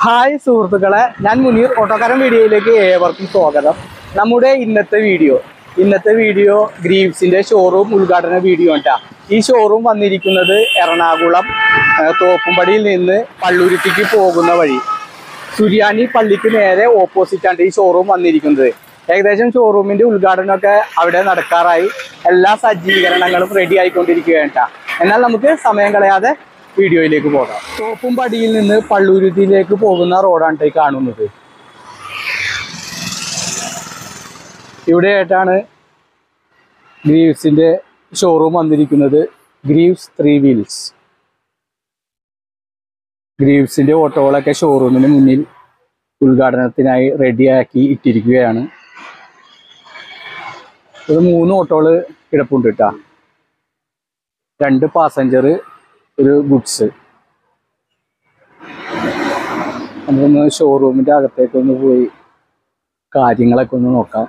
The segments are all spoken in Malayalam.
ഹായ് സുഹൃത്തുക്കളെ ഞാൻ മുനീർ ഓട്ടോക്കാരൻ വീഡിയോയിലേക്ക് ഏവർക്കും സ്വാഗതം നമ്മുടെ ഇന്നത്തെ വീഡിയോ ഇന്നത്തെ വീഡിയോ ഗ്രീവ്സിന്റെ ഷോറൂം ഉദ്ഘാടന വീഡിയോ കേട്ടാ ഈ ഷോറൂം വന്നിരിക്കുന്നത് എറണാകുളം ആ, തോപ്പുംപടിയിൽ നിന്ന് പള്ളുരുത്തിക്ക് പോകുന്ന വഴി സുരിയാനി പള്ളിക്ക് നേരെ ഓപ്പോസിറ്റ് ആണ് ഈ ഷോറൂം വന്നിരിക്കുന്നത് ഏകദേശം ഷോറൂമിന്റെ ഉദ്ഘാടനമൊക്കെ അവിടെ നടക്കാറായി എല്ലാ സജ്ജീകരണങ്ങളും റെഡി ആയിക്കൊണ്ടിരിക്കുകയാണ് ട്ടാ. എന്നാൽ നമുക്ക് സമയം കളയാതെ വീഡിയോയിലേക്ക് പോകാം തോപ്പുംപടിയിൽ നിന്ന് പള്ളൂരുത്തിയിലേക്ക് പോകുന്ന റോഡാണ് ട്ടോ ഈ കാണുന്നത് ഇവിടെയായിട്ടാണ് ഗ്രീവ്സിന്റെ ഷോറൂം വന്നിരിക്കുന്നത് ഗ്രീവ്സ് ത്രീ വീൽസ് ഗ്രീവ്സിന്റെ ഓട്ടോകളൊക്കെ ഷോറൂമിന് മുന്നിൽ ഉദ്ഘാടനത്തിനായി റെഡിയാക്കി ഇട്ടിരിക്കുകയാണ് ഇത് മൂന്ന് ഓട്ടോകള് കിടപ്പുണ്ട് കേട്ടാ രണ്ട് പാസഞ്ചർ ഒരു ഗുഡ്സ് നമുക്കൊന്ന് ഷോറൂമിന്റെ അകത്തേക്ക് ഒന്ന് പോയി കാര്യങ്ങളൊക്കെ ഒന്ന് നോക്കാം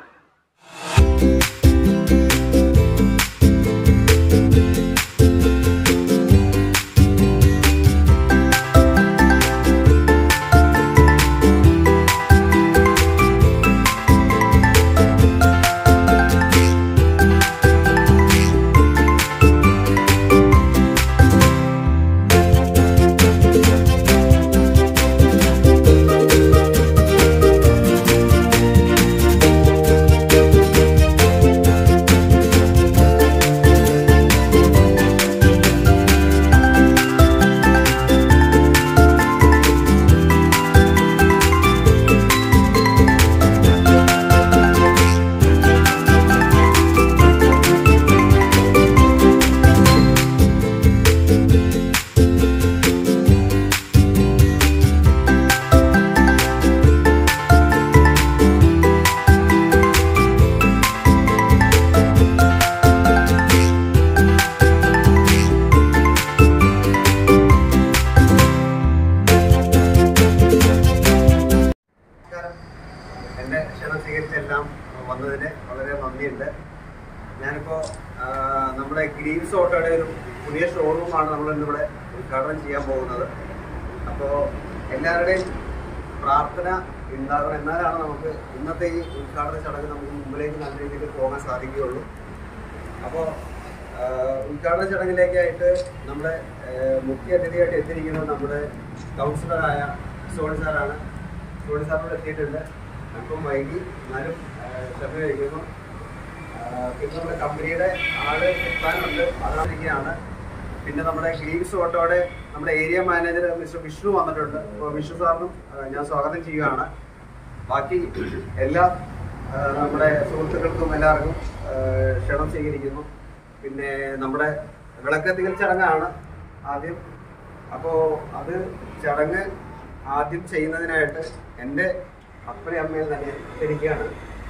നമസ്കാരം എൻ്റെ ക്ഷണം സ്വീകരിച്ച എല്ലാം വന്നതിന് വളരെ നന്ദിയുണ്ട് ഞാനിപ്പോൾ നമ്മുടെ ഗ്രീൻസ് ഓട്ടോയുടെ ഒരു പുതിയ ഷോറൂമാണ് നമ്മൾ ഇന്നിവിടെ ഉദ്ഘാടനം ചെയ്യാൻ പോകുന്നത് അപ്പോൾ എല്ലാവരുടെയും പ്രാർത്ഥന ഉണ്ടാകണം എന്നാലാണ് നമുക്ക് ഇന്നത്തെ ഈ ഉദ്ഘാടന ചടങ്ങ് നമുക്ക് മുമ്പിലേക്ക് നല്ല രീതിയിൽ പോകാൻ സാധിക്കുകയുള്ളൂ അപ്പോൾ ഉദ്ഘാടന ചടങ്ങിലേക്കായിട്ട് നമ്മുടെ ആ, മുഖ്യ അതിഥിയായിട്ട് എത്തിയിരിക്കുന്നത് നമ്മുടെ കൗൺസിലറായ സോണി സാറാണ് സോണി സാറിനോട് എത്തിയിട്ടുണ്ട് അല്പം വൈകി എന്നാലും ആ, ക്ഷമ കഴിക്കുന്നു ആ, പിന്നെ നമ്മുടെ കമ്പനിയുടെ ആള് എത്താനുണ്ട് അതായിരിക്കുകയാണ് പിന്നെ നമ്മുടെ ഗ്രീൻസ് ഓട്ടോയുടെ നമ്മുടെ ഏരിയ മാനേജർ മിസ്റ്റർ വിഷ്ണു വന്നിട്ടുണ്ട് അപ്പോൾ വിഷ്ണു സാറിനും ആ, ഞാൻ സ്വാഗതം ചെയ്യുകയാണ് ബാക്കി എല്ലാ ആ, നമ്മുടെ സുഹൃത്തുക്കൾക്കും എല്ലാവർക്കും ആ, ക്ഷണം സ്വീകരിക്കുന്നു പിന്നെ നമ്മുടെ വിളക്കത്തികൽ ചടങ്ങാണ് ആദ്യം അപ്പോൾ അത് ചടങ്ങ് ആദ്യം ചെയ്യുന്നതിനായിട്ട് എൻ്റെ അപ്പനെ അമ്മയെ തന്നെ ക്ഷണിക്കുകയാണ്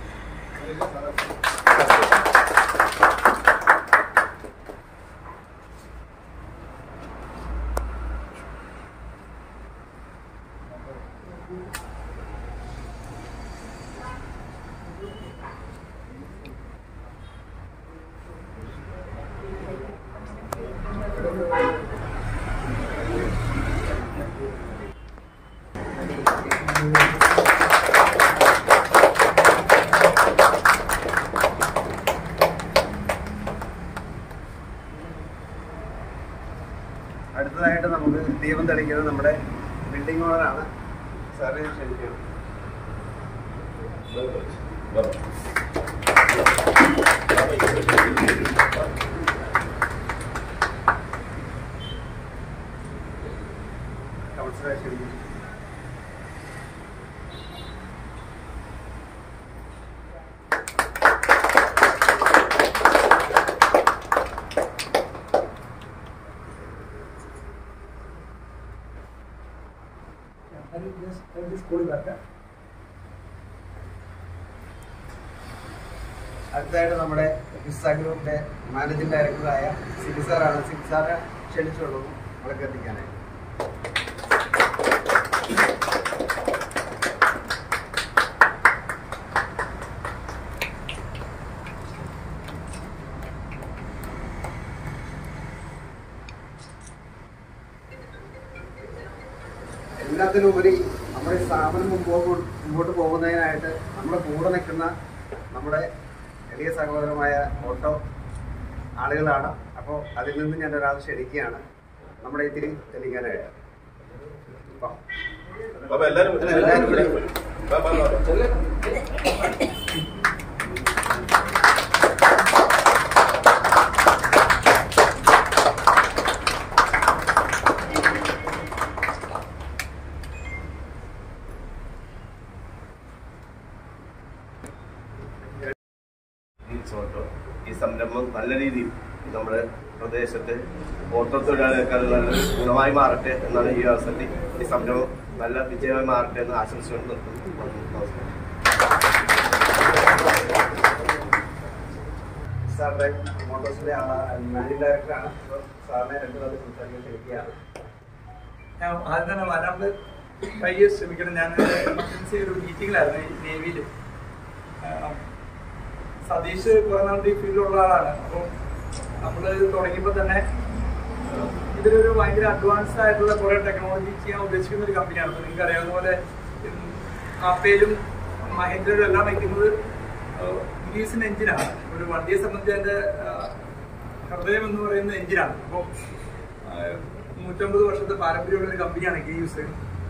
അടുത്തതായിട്ട് നമുക്ക് ദീപം തെളിക്കുന്നത് നമ്മുടെ ബിൽഡിംഗ് ഓണറാണ് സാറിനെ ക്ഷണിക്കണം കൗൺസിലറെ ക്ഷണിക്കുന്നു അടുത്തതായിട്ട് നമ്മുടെ വിസ ഗ്രൂപ്പിന്റെ മാനേജിംഗ് ഡയറക്ടറായ സിബി സാറാണ് സിബി സാറെ ക്ഷണിച്ചുള്ളൂ വിളക്ക് എത്തിക്കാനായി എല്ലാത്തിനുപരി നമ്മുടെ ഈ സ്ഥാപനം മുമ്പോട്ട് മുമ്പോട്ട് പോകുന്നതിനായിട്ട് നമ്മുടെ കൂടെ നിൽക്കുന്ന നമ്മുടെ എളിയ സഹോദരമായ ഓട്ടോ ആളുകളാണ് അപ്പോൾ അതിൽ നിന്ന് ഞാൻ ഒരാൾ ക്ഷണിക്കുകയാണ് നമ്മുടെ ഇത്തിരി തെളിയിക്കാനായിട്ട് അപ്പം അപ്പൊ എല്ലാരും എല്ലാവരും ഇവിടെ വാ, വാ, വാ. ഈ ഓട്ടോ ഈ സംരംഭം നല്ല രീതിയിൽ നമ്മുടെ പ്രദേശത്ത് ഓട്ടോ തൊഴിലാളികൾക്ക് നല്ല ഗുണമായി മാറട്ടെ എന്നാണ് ഈ അവസരത്തിൽ ഈ സംരംഭം നല്ല വിജയമായി മാറട്ടെ എന്ന് ആശംസിച്ചുകൊണ്ട് നിർത്തുന്നു. നമസ്കാരം സാറിന്റെ മോട്ടോഴ്സിന്റെ മാനേജിംഗ് ഡയറക്ടറാണ് അപ്പോൾ സാറിനെ രണ്ടു പേർക്ക് സംസാരിക്കാൻ ക്ഷണിക്കുകയാണ് ഞാൻ ആദ്യം തന്നെ വരാണ്ട് കയ്യെ ശ്രമിക്കണം ഞാൻ എമർജൻസി ഒരു മീറ്റിംഗിലായിരുന്നു ഈ നേവിയിൽ സതീഷ് കുറെ നാളുടെ ഈ ഫീൽഡിലുള്ള ആളാണ് അപ്പം നമ്മൾ തുടങ്ങിയപ്പോൾ തന്നെ ആ, ഇതിലൊരു ഭയങ്കര അഡ്വാൻസ്ഡ് ആയിട്ടുള്ള കുറെ ടെക്നോളജി ചെയ്യാൻ ഉദ്ദേശിക്കുന്ന ഒരു കമ്പനിയാണ് അപ്പോൾ നിങ്ങൾക്ക് അറിയാവുന്ന പോലെ ആപ്പയിലും മഹേന്ദ്രയിലും എല്ലാം വയ്ക്കുന്നത് ഇംഗ്ലീഷിൻ്റെ എഞ്ചിനാണ് ഒരു വണ്ടിയെ സംബന്ധിച്ച് അതിൻ്റെ ഹൃദയം എന്ന് പറയുന്ന എഞ്ചിനാണ് അപ്പോൾ നൂറ്റമ്പത് വർഷത്തെ പാരമ്പര്യമുള്ള ഒരു കമ്പനിയാണ് ഗീവ്സ്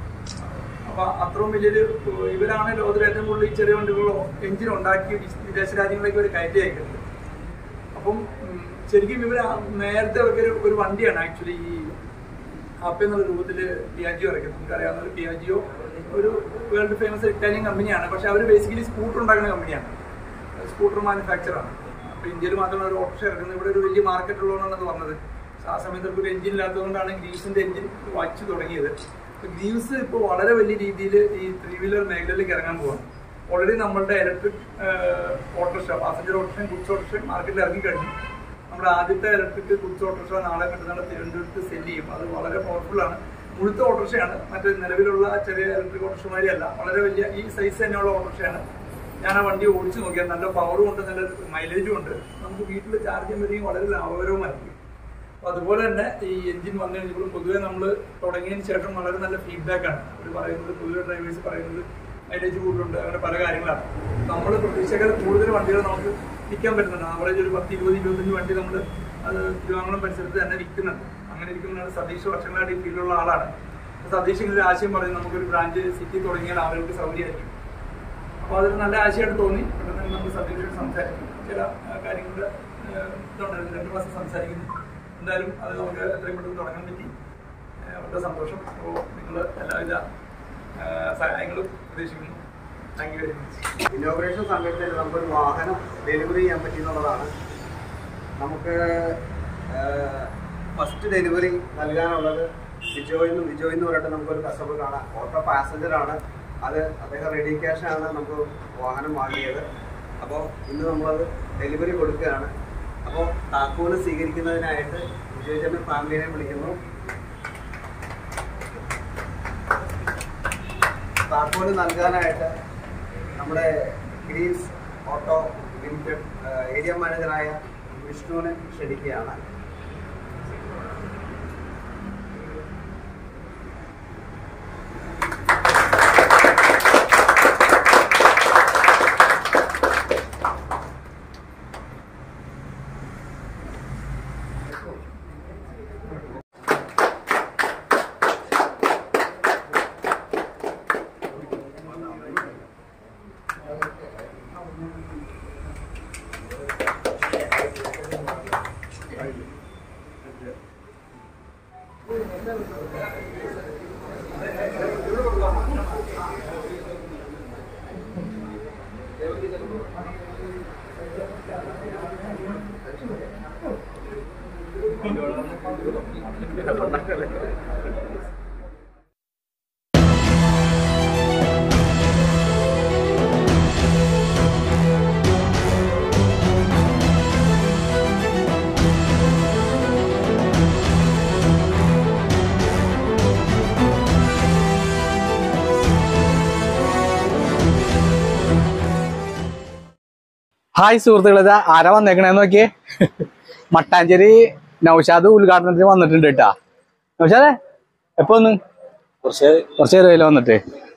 അപ്പൊ അത്രയും വലിയൊരു ഇവരാണ് ലോകത്തിലെ ഏറ്റവും കൂടുതൽ ഈ ചെറിയ വണ്ടികളോ എഞ്ചിൻ ഉണ്ടാക്കി വിദേശ- വിദേശ രാജ്യങ്ങളിലേക്ക് ഒരു കയറ്റി അയക്കുന്നത് അപ്പം ഉം, ശരിക്കും ഇവർ നേരത്തെ അവർക്ക് ഒരു- ഒരു വണ്ടിയാണ് ആക്ച്വലി ഈ ആപ്പ് എന്നുള്ള രൂപത്തിൽ പിയാജിയോ ഇറക്കുന്നത് നമുക്ക് അറിയാവുന്ന ഒരു പിയാജിയോ ഒരു വേൾഡ് ഫേമസ് ഇറ്റാലിയൻ കമ്പനിയാണ് പക്ഷെ അവർ ബേസിക്കലി സ്കൂട്ടർ ഉണ്ടാക്കുന്ന കമ്പനിയാണ് സ്കൂട്ടർ മാനുഫാക്ചറാണ് അപ്പോൾ ഇന്ത്യയിൽ മാത്രമാണ് ഒരു ഓട്ടോ ഇറക്കുന്നത് ഇവിടെ ഒരു വലിയ മാർക്കറ്റ് ഉള്ളതുകൊണ്ടാണ് അത് വന്നത് പക്ഷെ ആ സമയത്ത് ഒരു എഞ്ചിൻ ഇല്ലാത്തതുകൊണ്ടാണ് ഗ്രീവ്സിന്റെ എഞ്ചിൻ വച്ച് തുടങ്ങിയത് ഗ്രീവ്സ് ഇപ്പോൾ വളരെ വലിയ രീതിയിൽ ഈ ത്രീ വീലർ മേഖലയിലേക്ക് ഇറങ്ങാൻ പോവാണ് ഓൾറെഡി നമ്മളുടെ ഇലക്ട്രിക് ഓട്ടോറിക്ഷ പാസഞ്ചർ ഓട്ടോറിക്ഷയും ഗുഡ്സ് ഓട്ടോറിക്ഷയും മാർക്കറ്റിൽ ഇറങ്ങി കഴിഞ്ഞു നമ്മുടെ ആദ്യത്തെ ഇലക്ട്രിക് ഗുഡ്സ് ഓട്ടോറിക്ഷ നാളെ മറ്റന്നാൾ തിരുവനന്തപുരത്ത് സെല് ചെയ്യും അത് വളരെ പവർഫുൾ ആണ് മുഴുത്ത ഓട്ടോറിക്ഷയാണ് മറ്റേ നിലവിലുള്ള ചെറിയ ഇലക്ട്രിക് ഓട്ടോറിക്ഷമാരിയല്ല വളരെ വലിയ ഈ സൈസ് തന്നെയുള്ള ഓട്ടോറിക്ഷയാണ് ഞാൻ ആ വണ്ടി ഓടിച്ചു നോക്കിയാൽ നല്ല പവറും ഉണ്ട് നല്ല മൈലേജും ഉണ്ട് നമുക്ക് വീട്ടിൽ ചാർജ് ചെയ്യുമ്പോഴത്തേക്കും വളരെ ലാഭകരവുമായിരിക്കും അപ്പൊ അതുപോലെ തന്നെ ഈ എഞ്ചിൻ വന്നു കഴിഞ്ഞപ്പോൾ പൊതുവെ നമ്മൾ തുടങ്ങിയതിന് ശേഷം വളരെ നല്ല ഫീഡ്ബാക്ക് ആണ് അവർ പറയുന്നത് പൊതുവെ ഡ്രൈവേഴ്സ് പറയുന്നത് മൈലേജ് കൂടുതലുണ്ട് അങ്ങനെ പല കാര്യങ്ങളാണ് നമ്മൾ പ്രതീക്ഷകൾ കൂടുതൽ വണ്ടികൾ നമുക്ക് വിൽക്കാൻ പറ്റുന്നുണ്ട് ആവറേജ് ഒരു പത്ത് ഇരുപത് ഇരുപത്തഞ്ച് വണ്ടി നമ്മൾ അത് തിരുവാങ്കുളം പരിസരത്ത് തന്നെ വിൽക്കുന്നുണ്ട് അങ്ങനെ ഇരിക്കുന്നതാണ് സതീഷ് വർഷങ്ങളായിട്ട് ഈ ഫീൽഡിലുള്ള ആളാണ് അപ്പൊ സതീഷ് ഇങ്ങനെ ഒരു ആശയം പറഞ്ഞു നമുക്കൊരു ബ്രാഞ്ച് സിറ്റി തുടങ്ങിയാൽ ആളുകൾക്ക് സൗകര്യമായിരിക്കും അപ്പോൾ അതൊരു നല്ല ആശയമായിട്ട് തോന്നി പെട്ടെന്ന് തന്നെ നമ്മൾ സബ്ജക്റ്റ് സംസാരിക്കും ചില ആ, കാര്യങ്ങളുടെ ആ, ഇതുണ്ടായിരുന്നു രണ്ട് മാസം സംസാരിക്കുന്നു എന്തായാലും അത് നമുക്ക് എത്രയും പെട്ടെന്ന് തുടങ്ങാൻ പറ്റി ആ, വളരെ സന്തോഷം അപ്പോൾ നിങ്ങൾ എല്ലാവിധ ആ, സഹായങ്ങളും പ്രതീക്ഷിക്കുന്നു thank you very much inauguration സമയത്ത് നമുക്കൊരു വാഹനം ഡെലിവറി ചെയ്യാൻ പറ്റി എന്നുള്ളതാണ് നമുക്ക് ഫസ്റ്റ് ഡെലിവറി നൽകാനുള്ളത് വിജോയ് എന്ന് വിജോയ് എന്ന് പറഞ്ഞിട്ട് നമുക്കൊരു കസ്റ്റമർ കാണാം ഓട്ടോ പാസഞ്ചർ ആണ് അത് അദ്ദേഹം റെഡി ക്യാഷ് ആണ് നമുക്ക് വാഹനം വാങ്ങിയത് അപ്പോൾ ഇന്ന് നമ്മളത് ഡെലിവറി കൊടുക്കുകയാണ് അപ്പോൾ താക്കോല് സ്വീകരിക്കുന്നതിനായിട്ട് വിജയ് ചേട്ടൻ ഫാമിലിനെ വിളിക്കുന്നു താക്കോല് നൽകാനായിട്ട് നമ്മുടെ ഗ്രീൻസ് ഓട്ടോ ലിമിറ്റഡ് ഏരിയ മാനേജറായ വിഷ്ണുവിനെ ക്ഷണിക്കുകയാണ് ഹായ് സുഹൃത്തുക്കളെ ഇതാ ആരാ വന്നേക്കണേന്ന് നോക്കിയേ മട്ടാഞ്ചേരി നൗഷാദ് ഉദ്ഘാടനത്തിന് വന്നിട്ടുണ്ട് കേട്ടാ നൗഷാദേ എപ്പോ ഒന്ന് കുറച്ച് കുറച്ച് നേരമായില്ല വന്നിട്ട്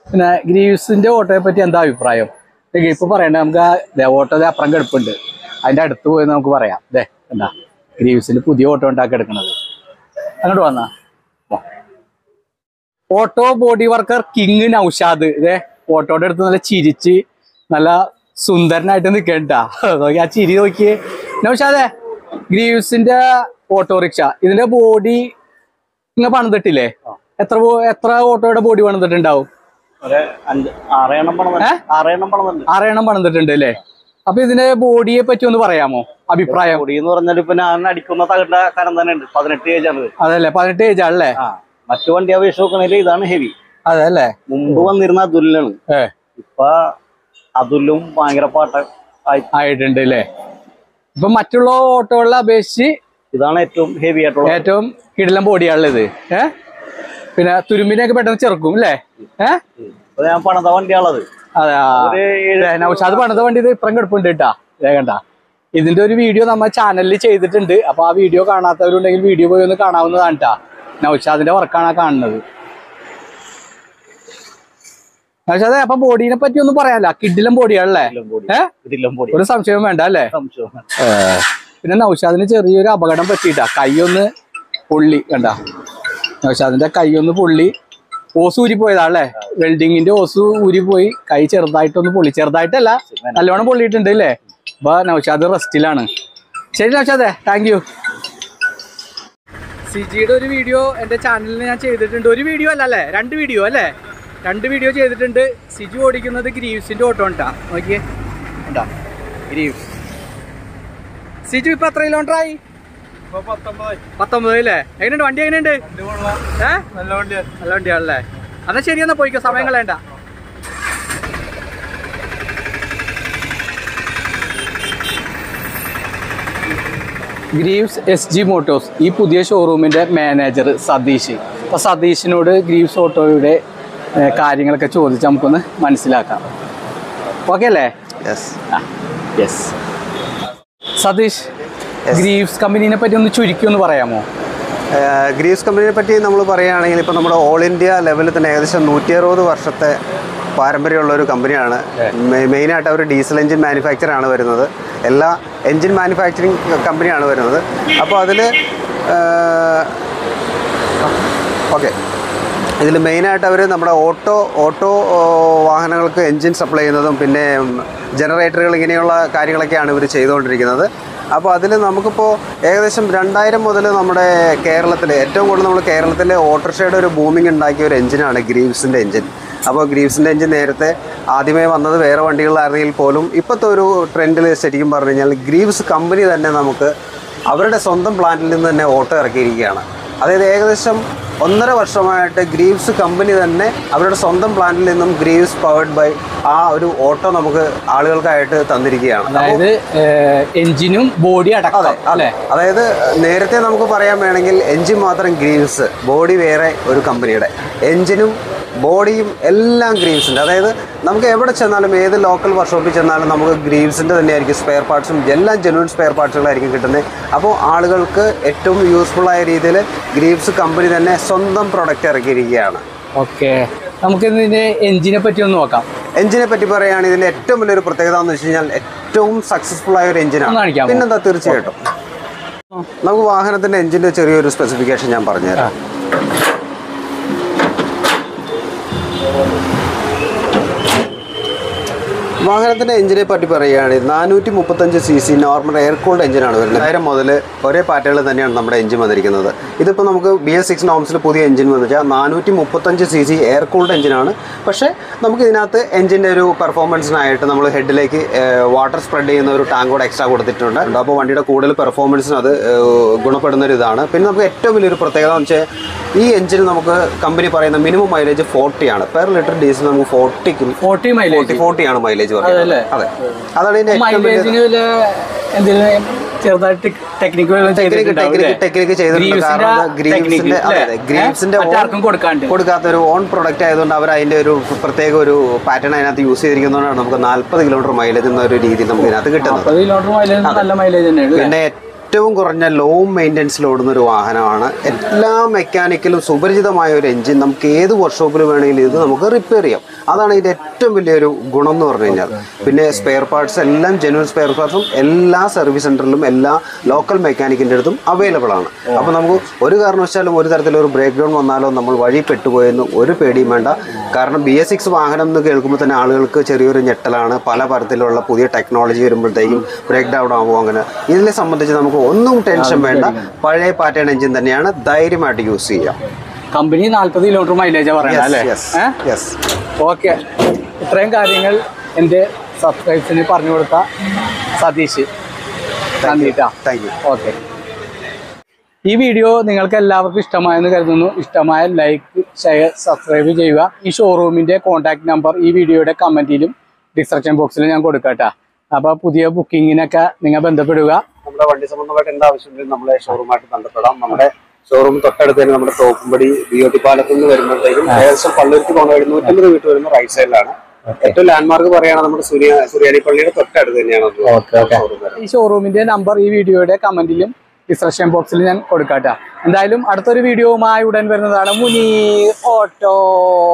പിന്നെ ഗ്രീവ്സിന്റെ ഓട്ടോയെ പറ്റി എന്താ അഭിപ്രായം ദേ ഇപ്പൊ പറയണ്ടേ നമുക്ക് ആ ദേ ഓട്ടോ ദേ അപ്പുറം കിടപ്പുണ്ട് അതിന്റെ അടുത്ത് പോയി നമുക്ക് പറയാം ദേ എന്താ ഗ്രീവ്സിന്റെ പുതിയ ഓട്ടോ ഉണ്ടാക്കി എടുക്കണത് അങ്ങോട്ട് വന്നാ വാ. Auto body worker king Naushad ഇതേ ഓട്ടോയുടെ അടുത്ത് നല്ല ചിരിച്ച് നല്ല സുന്ദരനായിട്ട് നിൽക്കണ്ടാ നോക്കി ആ ചിരി നോക്കിയേ നൗഷാദേ ഗ്രീവ്സിന്റെ ഓട്ടോറിക്ഷ ഇതിന്റെ ബോഡി ഇങ്ങനെ പണിതിട്ടില്ലേ എത്ര ബോ- എത്ര ഓട്ടോയുടെ ബോഡി പണിതിട്ടുണ്ടാവും ഒരു അഞ്ച് ആറേണ്ണം പണം ഏ? ആറേണ്ണം പണം തന്നെ ആറെണ്ണം പണിതിട്ടുണ്ട് അല്ലേ അപ്പൊ ഇതിന്റെ ബോഡിയെ പറ്റി ഒന്ന് പറയാമോ അഭിപ്രായം പൊടി എന്ന് പറഞ്ഞാൽ ഇപ്പൊ ഞാൻ അടിക്കുന്ന തകട്ട കനം തന്നെ ഉണ്ട് പതിനെട്ട് ഏജ് ആണ് ഇത്. അതല്ലേ പതിനെട്ട് ഏജ് ആണല്ലേ ആ മറ്റു വണ്ടി അപേക്ഷ നോക്കണേല് ഇതാണ് ഹെവി അതെ അല്ലേ മുമ്പ് വന്നിരുന്ന അതുല്ലാണ് ഏ ഇപ്പൊ അതുല്ലും ഭയങ്കര പാട്ട ആയി ആയിട്ടുണ്ട് അല്ലേ ഇപ്പൊ മറ്റുള്ള ഓട്ടോകളെ അപേക്ഷിച്ച് ഇതാണ് ഏറ്റവും ഹെവി ആയിട്ടുള്ള ഏറ്റവും കിടിലം ബോഡിയാണുള്ളത് ഏ പിന്നെ തുരുമ്പിനെയൊക്കെ പെട്ടെന്ന് ചെറുക്കും അല്ലേ ഏ ഇപ്പൊ ഞാൻ പണിത വണ്ടിയാണത് അതെ ആ. ഒരു ദേ, നൗഷാദ് പണിത വണ്ടി ഇത് ഇപ്പുറം കിടപ്പുണ്ട് കേട്ടാ വേഗണ്ട ഇതിന്റെ ഒരു വീഡിയോ നമ്മ ചാനലിൽ ചെയ്തിട്ടുണ്ട് അപ്പൊ ആ വീഡിയോ കാണാത്തവരുണ്ടെങ്കിൽ വീഡിയോ പോയി ഒന്ന് കാണാവുന്നതാണ് കേട്ടാ നൗഷാദിന്റെ വർക്കാണ് ആ കാണുന്നത് നൗഷാദെ അപ്പൊ ബോഡീനെ പറ്റി ഒന്നും പറയാല്ല കിഡിലും ബോഡിയാണല്ലേ പൊടി ഏ ഇതിലും പൊടി ഒരു സംശയവും വേണ്ട അല്ലേ സംശയം പിന്നെ നൗഷാദിന് ചെറിയൊരു അപകടം പറ്റിയിട്ടാ കൈയൊന്ന് പൊള്ളി കണ്ട നൗഷാദിന്റെ കൈയൊന്ന് പൊള്ളി ഓസ് ഊരി പോയതാ അല്ലേ വെൽഡിങ്ങിന്റെ ഓസ് ഊരി പോയി കൈ ചെറുതായിട്ടൊന്ന് പൊള്ളി ചെറുതായിട്ടല്ല നല്ലോണം പൊള്ളിയിട്ടുണ്ട് അല്ലേ അപ്പൊ നൗഷാദ് റെസ്റ്റിലാണ് ശരി നൗഷാദേ താങ്ക് യു സിജിയുടെ ഒരു വീഡിയോ എൻ്റെ ചാനലിൽ ഞാൻ ചെയ്തിട്ടുണ്ട് ഒരു വീഡിയോ അല്ല അല്ലേ രണ്ട് വീഡിയോ അല്ലേ രണ്ട് വീഡിയോ ചെയ്തിട്ടുണ്ട് സിജു ഓടിക്കുന്നത് ഗ്രീവ്സിന്റെ ഓട്ടോ ഉണ്ടാ നോക്കിയേ ഉണ്ടാ ഗ്രീവ്സ് സിജു ഇപ്പൊ എത്ര കിലോമീറ്റർ ആയി പത്തൊമ്പത് അല്ലേ എങ്ങനെയുണ്ട് വണ്ടി എങ്ങനെയുണ്ട് ഏ നല്ല വണ്ടിയാണ് നല്ല വണ്ടിയാണല്ലേ എന്നാ ശരി എന്നാ പോയിക്കോ സമയം കളയണ്ട ഗ്രീവ്സ് എസ് ജി മോട്ടോഴ്സ് ഈ പുതിയ ഷോറൂമിന്റെ മാനേജർ സതീഷ് അപ്പൊ സതീഷിനോട് ഗ്രീവ്സ് ഓട്ടോയുടെ ഏ, കാര്യങ്ങളൊക്കെ ചോദിച്ച് നമുക്കൊന്ന് മനസ്സിലാക്കാം ഓക്കെ അല്ലേ യെസ് യെസ് സതീഷ് ഗ്രീവ്സ് കമ്പനീനെ പറ്റി ഒന്ന് ചുരുക്കി ഒന്ന് പറയാമോ ഗ്രീവ്സ് കമ്പനിയെ പറ്റി നമ്മൾ പറയുകയാണെങ്കിൽ ഇപ്പോൾ നമ്മുടെ ഓൾ ഇന്ത്യ ലെവലിൽ തന്നെ ഏകദേശം നൂറ്റി അറുപത് വർഷത്തെ പാരമ്പര്യമുള്ള ഒരു കമ്പനിയാണ് മെ- മെയിനായിട്ട് അവർ ഡീസൽ എഞ്ചിൻ മാനുഫാക്ചർ ആണ് വരുന്നത് എല്ലാ എഞ്ചിൻ മാനുഫാക്ചറിങ് കമ്പനിയാണ് വരുന്നത് അപ്പോൾ അതിൽ ഓക്കെ ഇതിൽ മെയിനായിട്ട് അവർ നമ്മുടെ ഓട്ടോ ഓട്ടോ ഓ, വാഹനങ്ങൾക്ക് എൻജിൻ സപ്ലൈ ചെയ്യുന്നതും പിന്നെ ജനറേറ്ററുകൾ ഇങ്ങനെയുള്ള കാര്യങ്ങളൊക്കെയാണ് ഇവർ ചെയ്തുകൊണ്ടിരിക്കുന്നത് അപ്പോൾ അതിൽ നമുക്കിപ്പോൾ ഏകദേശം രണ്ടായിരം മുതൽ നമ്മുടെ കേരളത്തിൽ ഏറ്റവും കൂടുതൽ നമ്മൾ കേരളത്തിലെ ഓട്ടോറിക്ഷയുടെ ഒരു ബൂമിംഗ് ഉണ്ടാക്കിയ ഒരു എഞ്ചിനാണ് ഗ്രീവ്സിൻ്റെ എഞ്ചിൻ അപ്പോൾ ഗ്രീവ്സിൻ്റെ എഞ്ചിൻ നേരത്തെ ആദ്യമേ വന്നത് വേറെ വണ്ടികളിലായിരുന്നെങ്കിൽ പോലും ഇപ്പോഴത്തെ ഒരു ട്രെൻഡിൽ ശരിക്കും പറഞ്ഞു കഴിഞ്ഞാൽ ഗ്രീവ്സ് കമ്പനി തന്നെ നമുക്ക് അവരുടെ സ്വന്തം പ്ലാന്റിൽ നിന്ന് തന്നെ ഓട്ടോ ഇറക്കിയിരിക്കുകയാണ് അതായത് ഏകദേശം ഒന്നര വർഷമായിട്ട് ഗ്രീവ്സ് കമ്പനി തന്നെ അവരുടെ സ്വന്തം പ്ലാന്റിൽ നിന്നും ഗ്രീവ്സ് പവേർഡ് ബൈ ആ ഒരു ഓട്ടോ നമുക്ക് ആളുകൾക്കായിട്ട് തന്നിരിക്കുകയാണ് അപ്പോൾ- അതായത് എഞ്ചിനും ബോഡി അടക്കം അല്ലേ അതായത് നേരത്തെ നമുക്ക് പറയാൻ വേണമെങ്കിൽ എഞ്ചിൻ മാത്രം ഗ്രീവ്സ് ബോഡി വേറെ ഒരു കമ്പനിയുടെ എഞ്ചിനും ബോഡിയും എല്ലാം ഗ്രീവ്സിൻ്റെ അതായത് നമുക്ക് എവിടെ ചെന്നാലും ഏത് ലോക്കൽ വർക്ക്ഷോപ്പിൽ ചെന്നാലും നമുക്ക് ഗ്രീവ്സിൻ്റെ തന്നെയായിരിക്കും സ്പെയർ പാർട്സും എല്ലാം ജെനുവൻ സ്പെയർ പാർട്സുകളായിരിക്കും കിട്ടുന്നത് അപ്പോൾ ആളുകൾക്ക് ഏറ്റവും യൂസ്ഫുള്ളായ രീതിയിൽ ഗ്രീവ്സ് കമ്പനി തന്നെ സ്വന്തം പ്രൊഡക്റ്റ് ഇറക്കിയിരിക്കുകയാണ് ഓക്കെ നമുക്ക് ഇതിന്റെ എഞ്ചിനെ പറ്റി ഒന്ന് നോക്കാം എഞ്ചിനെ പറ്റി പറയുകയാണെങ്കിൽ ഇതിൻ്റെ ഏറ്റവും വലിയൊരു പ്രത്യേകത എന്ന് വെച്ച് കഴിഞ്ഞാൽ ഏറ്റവും സക്സസ്ഫുൾ ആയ ഒരു ഒന്ന് എഞ്ചിനാണ് കാണിക്കാമോ? പിന്നെന്താ തീർച്ചയായിട്ടും നമുക്ക് വാഹനത്തിന്റെ എഞ്ചിന്റെ ചെറിയൊരു സ്പെസിഫിക്കേഷൻ ഞാൻ പറഞ്ഞുതരാം വാഹനത്തിന്റെ എഞ്ചിനെ പറ്റി പറയുകയാണെങ്കിൽ നാനൂറ്റി മുപ്പത്തഞ്ച് C C normal air cooled എഞ്ചിനാണ് വരുന്നത് ആയിരം മുതൽ ഒരേ പാറ്റേണിൽ തന്നെയാണ് നമ്മുടെ എഞ്ചിൻ വന്നിരിക്കുന്നത് ഇതിപ്പോൾ നമുക്ക് ബി എസ് സിക്സ് നോംസിൽ പുതിയ എഞ്ചിൻ വന്നു വെച്ചാൽ നാനൂറ്റി മുപ്പത്തഞ്ച് സി സി എയർ കൂൾഡ് എഞ്ചിനാണ് പക്ഷേ നമുക്ക് ഇതിനകത്ത് എഞ്ചിൻ്റെ ഒരു പെർഫോമൻസിനായിട്ട് നമ്മൾ ഹെഡിലേക്ക് വാട്ടർ സ്പ്രെഡ് ചെയ്യുന്ന ഒരു ടാങ്ക് കൂടെ എക്സ്ട്രാ കൊടുത്തിട്ടുണ്ട് അപ്പോൾ വണ്ടിയുടെ കൂടുതൽ പെർഫോമൻസിന് അത് ഏഹ്, ഗുണപ്പെടുന്ന ഒരു ഇതാണ് പിന്നെ നമുക്ക് ഏറ്റവും വലിയൊരു പ്രത്യേകത എന്ന് വെച്ചാൽ ഈ എഞ്ചിന് നമുക്ക് കമ്പനി പറയുന്ന മിനിമം മൈലേജ് ഫോർട്ടി ആണ് പെർ ലിറ്റർ ഡീസൽ നമുക്ക് ഫോർട്ടിക്കും ഫോർട്ടി മൈലേജ് ഫോർട്ടി ആണ് മൈലേജ് അതല്ലേ? പറയുന്നത് അതെ അതാണ് ഇതിന്റെ ഏറ്റവും വലിയ മൈലേജിന് വല്ല എന്തെങ്കിലും ചെറുതായിട്ട് ടെക്നിക്ക് ടെക്നിക്ക് ടെക്നിക്ക് ടെക്നിക്ക് ചെയ്തിട്ടുണ്ട് കാരണം ഗ്രീവ്സിന്റെ അതെ അതെ ഗ്രീവ്സിന്റെ മറ്റാർക്കും കൊടുക്കാണ്ട് കൊടുക്കാത്ത ഒരു ഓൺ പ്രൊഡക്റ്റ് ആയതുകൊണ്ട് അവർ അതിന്റെ ഒരു പ്രത്യേക ഒരു പാറ്റേൺ അതിനകത്ത് യൂസ് ചെയ്തിരിക്കുന്നതുകൊണ്ടാണ് നമുക്ക് നാല്പത് കിലോമീറ്റർ മൈലേജ് എന്ന ഒരു രീതിയിൽ നമുക്ക് ഇതിനകത്ത് കിട്ടുന്നത് മുപ്പത് കിലോമീറ്റർ മൈലേജ് നല്ല മൈലേജ് തന്നെയാണ് അല്ലേ? പിന്നെ ഏറ്റവും കുറഞ്ഞ ലോ മെയിൻ്റെനൻസിൽ ഓടുന്ന ഒരു വാഹനമാണ് എല്ലാ മെക്കാനിക്കലും സുപരിചിതമായ ഒരു എഞ്ചിൻ നമുക്ക് ഏത് വർക്ക്ഷോപ്പിൽ വേണമെങ്കിലും ഇത് നമുക്ക് റിപ്പയർ ചെയ്യാം അതാണ് ഇതിൻ്റെ ഏറ്റവും വലിയൊരു ഗുണം എന്ന് പറഞ്ഞു കഴിഞ്ഞാൽ പിന്നെ സ്പെയർ പാർട്സ് എല്ലാം ജെനുവൻ സ്പെയർ പാർട്സും എല്ലാ സർവീസ് സെൻറ്ററിലും എല്ലാ ലോക്കൽ മെക്കാനിക്കിൻ്റെ അടുത്തും അവൈലബിൾ ആണ് അപ്പോൾ നമുക്ക് ഒരു കാരണവശാലും ഒരു തരത്തിലൊരു ബ്രേക്ക് ഡൗൺ വന്നാലോ നമ്മൾ വഴി പെട്ടുപോയെന്ന് ഒരു പേടിയും വേണ്ട കാരണം ബി എസ് സിക്സ് വാഹനം എന്ന് കേൾക്കുമ്പോൾ തന്നെ ആളുകൾക്ക് ചെറിയൊരു ഞെട്ടലാണ് പല തരത്തിലുള്ള പുതിയ ടെക്നോളജി വരുമ്പോഴത്തേക്കും ബ്രേക്ക് ഡൗൺ ആകുമോ അങ്ങനെ ഇതിനെ സംബന്ധിച്ച് നമുക്ക് ഒന്നും ടെൻഷൻ വേണ്ട പഴയ പാറ്റേൺ എഞ്ചിൻ തന്നെയാണ് ധൈര്യമായിട്ട് യൂസ് ചെയ്യാം കമ്പനി നാല്പത് കിലോമീറ്റർ മൈലേജ് പറയുന്നത് അല്ലേ ഏഹ് യെസ് ഓക്കെ ഇത്രയും കാര്യങ്ങൾ എൻ്റെ സബ്സ്ക്രൈബ്സിന് പറഞ്ഞു കൊടുത്ത സതീഷ് നന്ദിട്ടാ താങ്ക് യു ഓക്കെ ഈ വീഡിയോ നിങ്ങൾക്ക് എല്ലാവർക്കും ഇഷ്ടമായെന്ന് കരുതുന്നു ഇഷ്ടമായ ലൈക്ക് ഷെയർ സബ്സ്ക്രൈബ് ചെയ്യുക ഈ ഷോറൂമിന്റെ കോൺടാക്ട് നമ്പർ ഈ വീഡിയോയുടെ കമന്റിലും ഡിസ്ക്രിപ്ഷൻ ബോക്സിലും ഞാൻ കൊടുക്കട്ടെ അപ്പൊ പുതിയ ബുക്കിങ്ങിനൊക്കെ നിങ്ങൾ ബന്ധപ്പെടുക നമ്മുടെ വണ്ടി സംബന്ധമായിട്ട് എന്താ ആവശ്യമുണ്ടെങ്കിലും നമ്മളെ ഷോറൂമായിട്ട് ബന്ധപ്പെടാം നമ്മുടെ ഷോറൂം തൊട്ടടുത്ത് തന്നെ നമ്മുടെ തോപ്പുംപടി ബി ഒ ടി പാലത്ത് നിന്ന് വരുമ്പോഴത്തേക്കും ഏകദേശം പള്ളൂർക്ക് പോകുന്ന വഴി നൂറ്റമ്പത് വീട്ട് വരുന്ന റൈറ്റ് സൈഡിലാണ് ഏറ്റവും ലാൻഡ്മാർക്ക് പറയുകയാണെങ്കിൽ നമ്മുടെ സുരിയ സുറിയാനി പള്ളിയുടെ തൊട്ടടുത്ത് തന്നെയാണ് ഷോറൂം വരുന്നത് ഈ ഷോറൂമിന്റെ നമ്പർ ഈ വീഡിയോയുടെ കമന്റിലും ഡിസ്ക്രിപ്ഷൻ ബോക്സിൽ ഞാൻ കൊടുക്കട്ടെ എന്തായാലും അടുത്തൊരു വീഡിയോവുമായി ഉടൻ വരുന്നതാണ് മുനീർ ഓട്ടോ